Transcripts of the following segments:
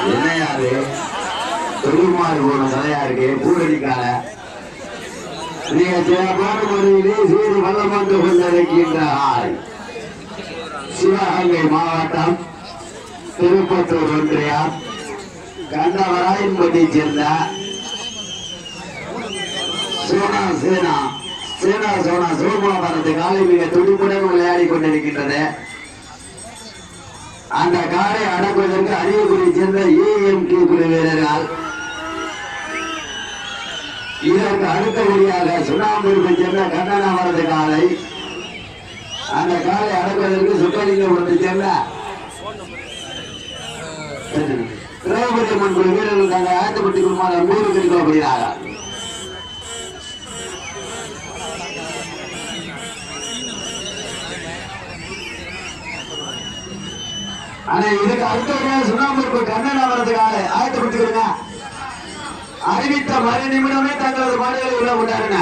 என்னையா அது பெருமாள் போன கதையா இருக்கு பூரடிக்கால நீங்க சிறப்பான முறையிலே சீறு வல்லம் வந்து கொண்டிருக்கின்ற ஆள் சிவகங்கை மாவட்டம் திருப்பத்தூர் ஒன்றியம் கண்டவராயன்பட்டியை சேர்ந்த சோனா சேனா சேனா சோனா சோமாபுரத்து காலை மிக துடிப்புடன் விளையாடி கொண்டிருக்கின்றது அந்த காரை அடக்குவதற்கு அரியக்குடி சேர்ந்த ஏஎம்கே குழு வீரர்கள் இதற்கு அடுத்தபடியாக சுண்ணாம்பூருக்கு சேர்ந்த கண்ணனாவரது காலை அந்த காலை அடக்குவதற்கு சுக்கலிங்கபுரத்தை சேர்ந்த திரௌபதி அம்மன் குழு வீரர்கள் தாங்க ஆயத்தப்பட்டி குழுமான நூறு கணிக்கப்படுகிறார்கள் ஆனா இதுக்கு அடுத்த சுண்ணாம்பு கண்ணன் அவரதுக்காக ஆயத்தப்படுத்திக்கிறேங்க அறிவித்த மறு நிமிடமே தங்களது மாடுகளை உள்ள விட்டாருங்க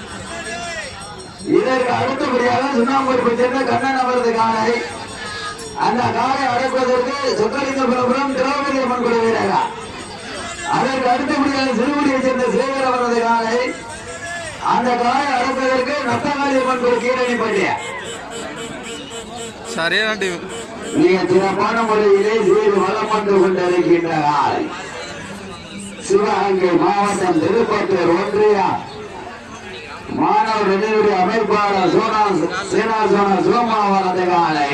இதற்கு அடுத்தபடியாக சுண்ணாம்பு சேர்ந்த கண்ணன் அவரது காலை அந்த காலை அடக்குவதற்கு சொக்கலிங்கபுரம் திரௌபதி அம்மன் குழு வீரர்கள் அதற்கு அடுத்தபடியாக சிறுகுடியை சேர்ந்த சேகர் அவரது காலை அந்த காலை அடக்குவதற்கு நத்தகாளி அம்மன் குழு கீழடி பட்டிய சரியான டீம் மிக சிறப்பான முறையிலே சீர் வளம் வந்து கொண்டிருக்கின்ற காலை சிவகங்கை மாவட்டம் திருப்பத்தூர் ஒன்றியம் மாணவர் நினைவுடைய அமைப்பாளர் சோனா சேனா சோனா சோமாவரது காலை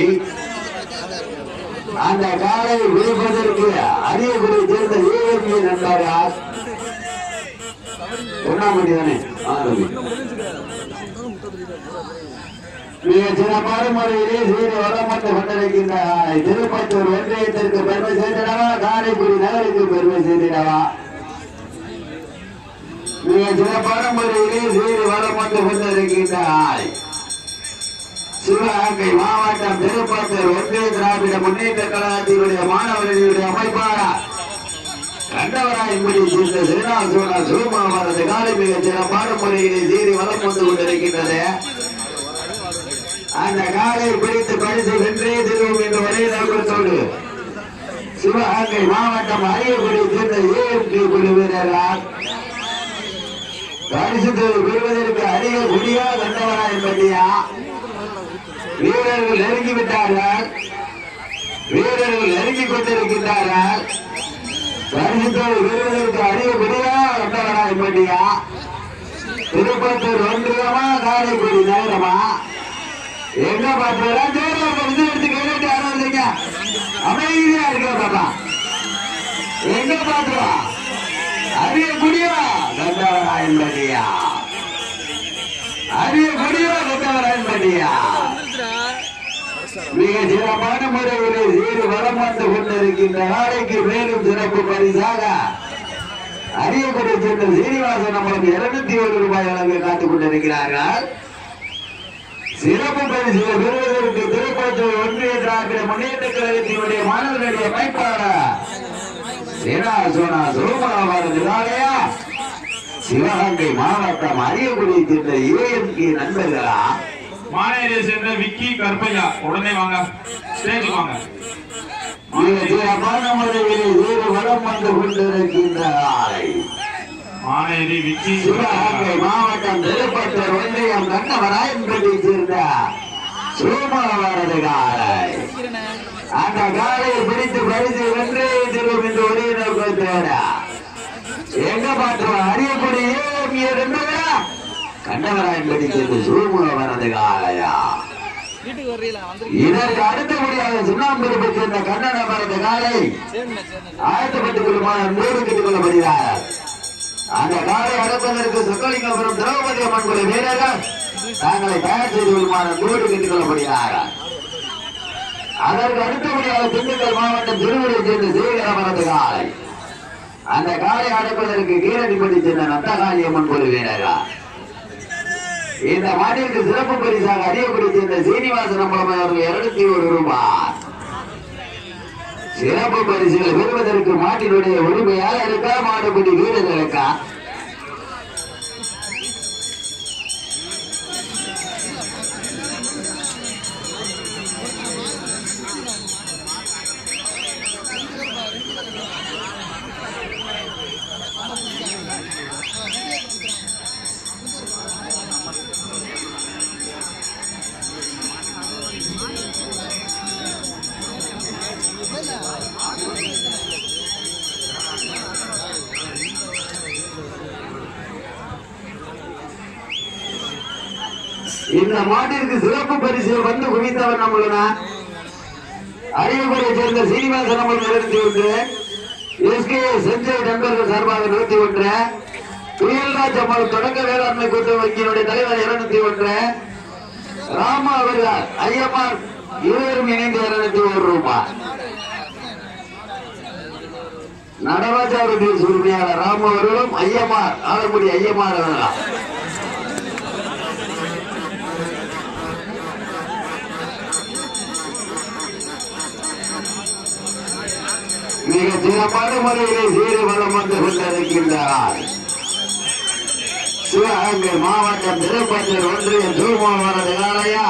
அந்த காலை விடுப்பதற்கு அரியக்குடி சேர்ந்த ஏஎம்ஏ நண்பர்கள் பொன்னாமட்டி தானே ஆ, தம்பி. மிக சிறப்பான முறையிலே சீரி வளம் வந்து கொண்டிருக்கின்ற காலை திருப்பத்தூர் ஒன்றியத்திற்கு பெருமை சேர்த்திடவா காரைக்குடி நகருக்கு பெருமை சேர்த்திடவா மிக சிறப்பான முறையிலே சீரி வளம் வந்து கொண்டிருக்கின்ற ஆலை சிவகங்கை மாவட்டம் திருப்பத்தூர் ஒன்றிய திராவிட முன்னேற்ற கழகத்தினுடைய மாணவர்களுடைய அமைப்பாளர் கண்டவராயன்படி சேர்ந்த ஸ்ரீனிவாசோட சிவமாவரது காலை மிக சிறப்பான முறையிலே சீரி வளம் வந்து கொண்டிருக்கின்றது அந்த காலை பிடித்து பரிசு வென்றே திருவும் என்ற ஒரே நோக்கத்தோடு சிவகங்கை மாவட்டம் அரியக்குடி சேர்ந்த ஏஎம்டி குழு வீரர்கள் பரிசு தொகை பெறுவதற்கு அதிக குடியா கண்டவராய் பட்டியா வீரர்கள் நெருங்கி விட்டார்கள் வீரர்கள் நெருங்கி கொண்டிருக்கின்றார்கள் பரிசு தொகை பெறுவதற்கு அதிக குடியா கண்டவராய் பட்டியா திருப்பத்தூர் ஒன்றியமா காரைக்குடி நகரமா எங்க பாத்துறா ஜோர்ல வந்து எடுத்து கேட்டு ஆரம்பிங்க அமைதியா இருக்க பாப்பா எங்க பாத்துவா அரிய குடியா கண்டவராயன் பட்டியா அரிய குடியா கண்டவராயன் பட்டியா மிக சிறப்பான முறையிலே சீறு வளம் வந்து கொண்டிருக்கின்ற நாளைக்கு மேலும் சிறப்பு பரிசாக அரியக்குடி சேர்ந்த சீனிவாசன் நம்மளுக்கு இருநூத்தி ஒரு ரூபாய் வழங்க காத்துக் கொண்டிருக்கிறார்கள் சிறப்பு பரிசுகளை பெறுவதற்கு திருப்பத்தூர் ஒன்றிய திராவிட முன்னேற்ற கழகத்தினுடைய மாணவர்களுடைய அமைப்பாளர் சேனா சோனா சோமராபாரதி ராலையா சிவகங்கை மாவட்டம் அரியக்குடி சேர்ந்த ஏஎம்கே நண்பர்களா மாநேரியை சேர்ந்த விக்கி கருப்பையா உடனே வாங்க ஸ்டேஜ் வாங்க மிக சிறப்பான முறையில் வேறு வளம் வந்து கொண்டிருக்கின்ற ஆலை மாநேரி விக்கி சிவகங்கை மாவட்டம் திருப்பத்தூர் ஒன்றியம் கண்ணவராயன்பட்டி சேர்ந்த சோமவாரது காலை அந்த காலையை பிடித்து பரிசு வென்று திருவும் என்று ஒரே நோக்கத்தோட எங்க பாட்டுவா அறியக்கூடிய ஏஎம்ஏ ரெண்டுங்களா கண்ணவராயன்பட்டி சேர்ந்த சோமவாரது காலையா வீட்டுக்கு வர்றீங்களா வந்து இதற்கு அடுத்தபடியாக சுண்ணாம்பு சேர்ந்த கண்ணனவரது காலை ஆயத்தப்பட்டுக் கொள்ளுமான நூறு கட்டிக் கொள்ளப்படுகிறார் அந்த காலை அடப்பதற்கு சொக்கலிங்கபுரம் திரௌபதி அம்மன் குழு வீரர்கள் தாங்களை தயார் செய்து கொள்ளுமான நூறு கட்டிக் கொள்ளப்படுகிறார்கள் அதற்கு அடுத்தபடியாக திண்டுக்கல் மாவட்டம் திருவள்ளூரை சேர்ந்த சேகரமரது காலை அந்த காலை அடப்பதற்கு கீரடிப்பட்டி சேர்ந்த நத்தகாளி அம்மன் குழு வீரர்கள் இந்த மாநிலக்கு சிறப்பு பரிசாக அறியக்குடி சேர்ந்த சீனிவாசன் அம்பலம் அவர்கள் இருநூத்தி ஒரு ரூபாய் சிறப்பு பரிசுகளை பெறுவதற்கு மாட்டினுடைய உரிமையாளருக்கா மாடுபடி வீரர்களுக்கா இந்த மாட்டிற்கு சிறப்பு பரிசு வந்து குவித்தவர் நம்மளுனா அரியபுரை சேர்ந்த சீனிவாசன் நம்மளுக்கு இருபத்தி ஒன்று எஸ்கே செஞ்சை நண்பர்கள் சார்பாக நூத்தி ஒன்று புயல்ராஜ் அம்மாள் தொடக்க வேளாண்மை கூட்டுறவு வங்கியினுடைய தலைவர் இருநூத்தி ஒன்று ராமா அவர்கள் ஐயம்மார் இருவரும் இணைந்து இருநூத்தி ஒரு ரூபாய் நடராஜா அவர்கள் உரிமையாளர் ராமு அவர்களும் ஐயமார் ஆலங்குடி ஐயமார் அவர்களாம் மிக சிறப்பான முறையிலே சீரை வளம் வந்து கொண்டிருக்கின்றார் சிவகங்கை மாவட்டம் திருப்பத்தூர் ஒன்றிய தூமாவரது ஆலயா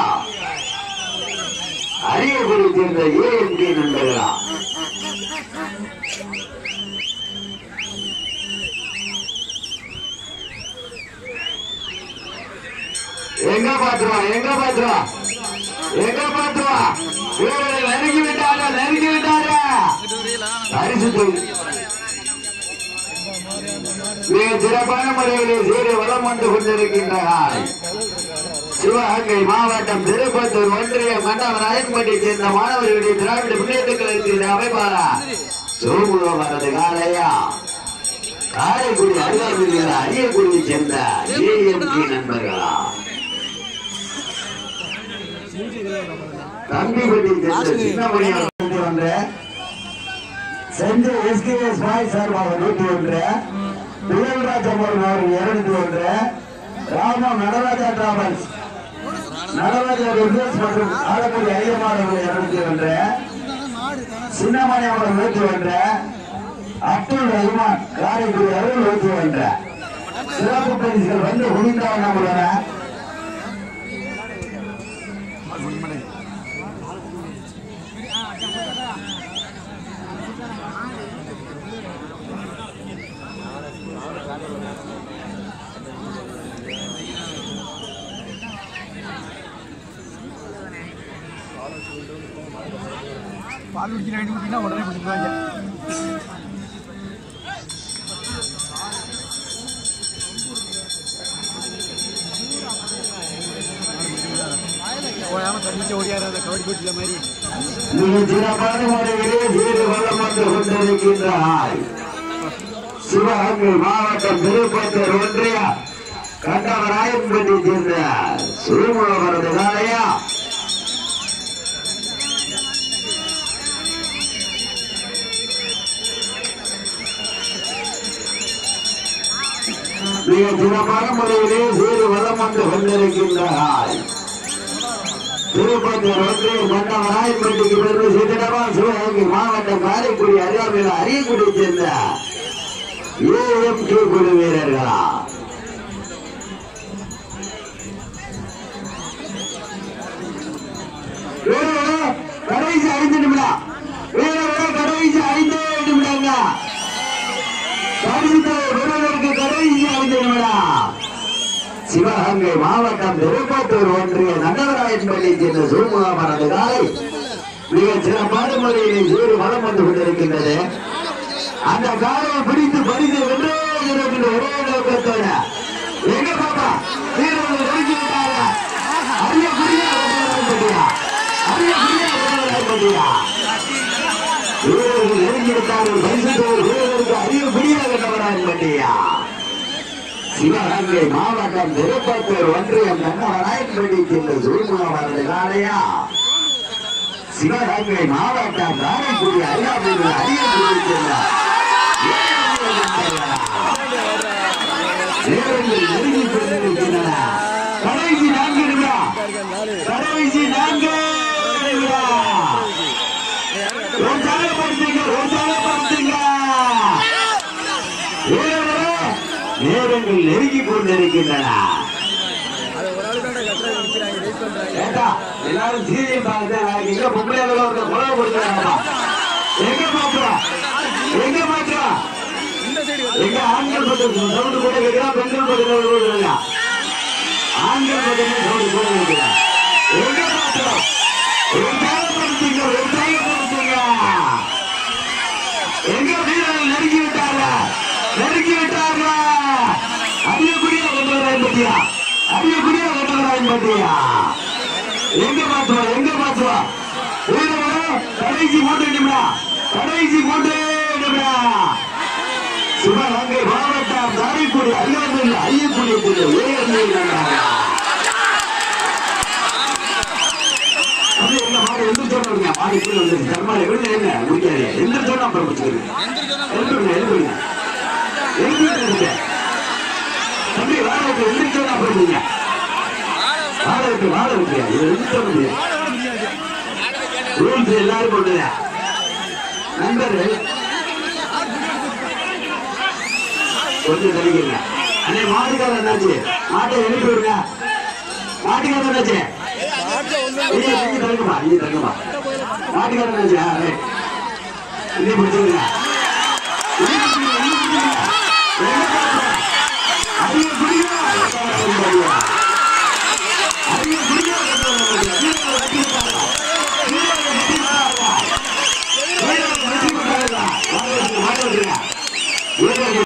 அரியகுடி சேர்ந்த ஏஎம்டி நண்பர்களா எங்க பாத்துருவா எங்க பாத்துருவா எங்க பாத்துருவா இவர்களை நெருங்கி விட்டாங்க நெருங்கி விட்டாங்க பரிசு தொகை. மிக சிறப்பான முறையிலே சீரை வளம் வந்து கொண்டிருக்கின்றார் சிவகங்கை மாவட்டம் திருப்பத்தூர் ஒன்றிய மண்டபம் ராயன்பட்டியை சேர்ந்த மாணவர்களுடைய திராவிட முன்னேற்ற கழகத்தின் அமைப்பாளா சோமுகம் வரது காலையா காரைக்குடி அருகாமையில் அரியக்குடியை சேர்ந்த ஏஎம்டி நண்பர்களா தம்பிப்பட்டி சேர்ந்த சின்னமணியார் நூற்றி ஒன்று செஞ்சு எஸ்கேஎஸ் வாய் சார்பாக நூற்றி ஒன்று புயல்ராஜ் அமர் அவர்கள் இருநூத்தி ஒன்று ராம நடராஜா டிராவல்ஸ் நடராஜா ரிசர்ஸ் மற்றும் ஆலக்குடி ஐயமார் அவர்கள் இருநூத்தி ஒன்று சின்னமணி அவர்கள் நூற்றி ஒன்று அப்துல் ரஹ்மான் காரைக்குடி அவர்கள் நூற்றி ஒன்று சிறப்பு பரிசுகள் வந்து குவிந்தவன் நம்மளோட பால் குடிக்கிற வேண்டி குடிக்கினா உடனே குடிக்குவாங்க ஓயாம தண்ணிச்சு ஓடியாராத கபடி போட்டியில மாதிரி மிக சிறப்பான முறையிலே சீறு வளம் வந்து கொண்டிருக்கின்றார் சிவகங்கை மாவட்டம் திருப்பத்தூர் ஒன்றிய கண்டவராயன்பட்டி சேர்ந்த சுருமுகவரது காலையா மிக சிறப்பான முறையிலே சீறு வளம் வந்து கொண்டிருக்கின்றார் திருப்பத்தூர் ஒன்றிய மன்னவராயன்பட்டிக்கு பெருமை சிதனமா சிவகங்கை மாவட்டம் காரைக்குடி அருகாமையில் அரியக்குடி சேர்ந்த ஏஎம் கே குழு வீரர்களா வீரர்களே, கடைசி ஐந்து நிமிடம் வீரர்களே, கடைசி ஐந்து நிமிடங்க பரிசு பெறுவதற்கு கடைசி ஐந்து நிமிடம் சிவகங்கை மாவட்டம் திருப்பத்தூர் ஒன்றிய நந்தவராயன்பள்ளி சேர்ந்த சூமுகமனது காலை மிக சிறப்பான முறையில் சீறு வளம் வந்து கொண்டிருக்கின்றது அந்த காலையை பிடித்து பரிசு வென்றே இருக்கின்ற ஒரே நோக்கத்தோட எங்க பாப்பா வீரர்கள் நெருங்கி விட்டாங்க அரிய குடியா கொண்டவராயன்பட்டியா அரிய குடியா கொண்டவராயன்பட்டியா வீரர்கள் நெருங்கி விட்டார்கள் பரிசு தொகை வீரர்களுக்கு அரிய குடியா கொண்டவராயன்பட்டியா சிவகங்கை மாவட்டம் திருப்பத்தூர் ஒன்றியம் கண்ணவராயன்பட்டி சென்ற சூழ்நிலை காலையா சிவகங்கை மாவட்டம் காரைக்குடி அருகாமையில் அரியக்குடி சென்ற நேரங்கள் நெருங்கி கொண்டிருக்கின்றன கடைசி நான்கு நிமிடம் கடைசி நான்கு நிமிடம் உற்சாகப்படுத்துங்க உற்சாகப்படுத்துங்க வீரர்களே, நேரங்கள் நெருங்கி கொண்டிருக்கின்றன அதை ஒரு ஆளு தான் கட்டுற நிற்கிறாங்க வெயிட் பண்றாங்க ஏண்டா, எல்லாரும் சீரியல் பார்த்து நாளைக்கு எங்க பொம்பளையாளர்கள் ஒருத்தர் கொலை கொடுக்குறாங்கப்பா. எங்க பாக்குறோம் எங்க பாக்குறோம் இந்த சைடு எங்க ஆண்கள் பக்கம் சவுண்டு கூட கேட்கிறா பெண்கள் பக்கம் சவுண்டு கொடுக்குறாங்க ஆண்கள் பக்கம் சவுண்டு கூட கேட்கிறா எங்க பாக்குறோம் உற்சாகப்படுத்துங்க உற்சாகப்படுத்துங்க எங்க வீரர்கள் நெருங்கி விட்டாங்க நெருங்கி விட்டாங்க அதிகக்குடியா கொண்டு வராங்க பத்தியா அதிகக்குடியா கொண்டு வராங்க மாட்டியா எங்க மாத்துவா எங்க மாத்துவா ஊருவா கடைசி மூன்று நிமிடம் கடைசி மூன்று நிமிடம் சிவகங்கை மாவட்டம் தாரிக்குடி ஐயாவில் ஐயக்குடி அப்படியே எங்க மாடு எந்திரிச்சோன்னு விடுங்க. மாடு கீழே வந்துருச்சு. தர்மாலை விடுங்க, இருங்க. முடிக்காதீங்க. எந்திரிச்சோன்னு அப்புறம் வச்சுக்கிறீங்க. எழுப்புங்க, எழுப்புங்க. எழுப்பிட்டு இருங்க. தம்பி, வாழை விட்டு, எந்திரிச்சோன்னு அப்புறம் விடுங்க. வாழை விட்டு, வாழை விட்டு. இது எந்திரிச்சோன்னு விடுங்க. rules எல்லாரும் ஒண்ணுதான். நண்பர்கள் கொஞ்சம் தள்ளிக்கிறீங்க அண்ணே மாட்டுக்காரர் என்னாச்சு மாட்டை எழுப்பி விடுங்க மாட்டுக்காரர் என்னாச்சு ஐயா, நீங்க தள்ளுங்கம்மா, நீங்க தள்ளுங்கம்மா. மாட்டுக்காரன் நினைச்சா, ரைட். இன்னும் பிடிச்சிருங்க.